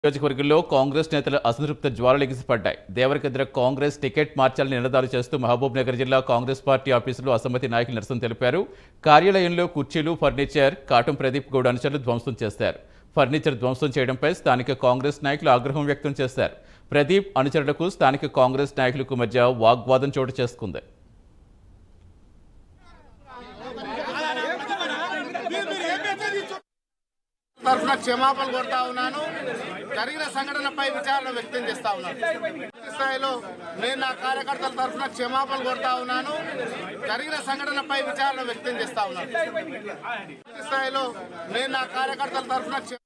నియోజకవర్గంలో కాంగ్రెస్ నేతల అసంతృప్త జ్వాలలు ఎగిసిపడ్డాయి దేవరకద్ర కాంగ్రెస్ టికెట్ మార్చాలని నినాదాలు చేస్తూ మహబూబ్ నగర్ జిల్లా కాంగ్రెస్ పార్టీ ఆఫీసులో అసమ్మతి నాయకులు నిరసన తెలిపారు కార్యాలయంలో కుర్చీలు ఫర్నిచర్ కాటం ప్రదీప్ గౌడ్ అనుచరులు ధ్వంసం చేశారు ఫర్నిచర్ ధ్వంసం చేయడంపై స్థానిక కాంగ్రెస్ నాయకులు ఆగ్రహం వ్యక్తం చేశారు ప్రదీప్ అనుచరులకు స్థానిక కాంగ్రెస్ నాయకులకు మధ్య వాగ్వాదం చోటు చేసుకుంది తరఫున క్షమాపణ కొడతా ఉన్నాను జరిగిన సంఘటనపై విచారణ వ్యక్తం చేస్తా ఉన్నాను పూర్తి స్థాయిలో నేను నా కార్యకర్తల తరఫున క్షమాపణ కొడతా ఉన్నాను జరిగిన సంఘటనపై విచారణ వ్యక్తం చేస్తా ఉన్నాను పూర్తి స్థాయిలో నేను నా కార్యకర్తల తరఫున క్ష-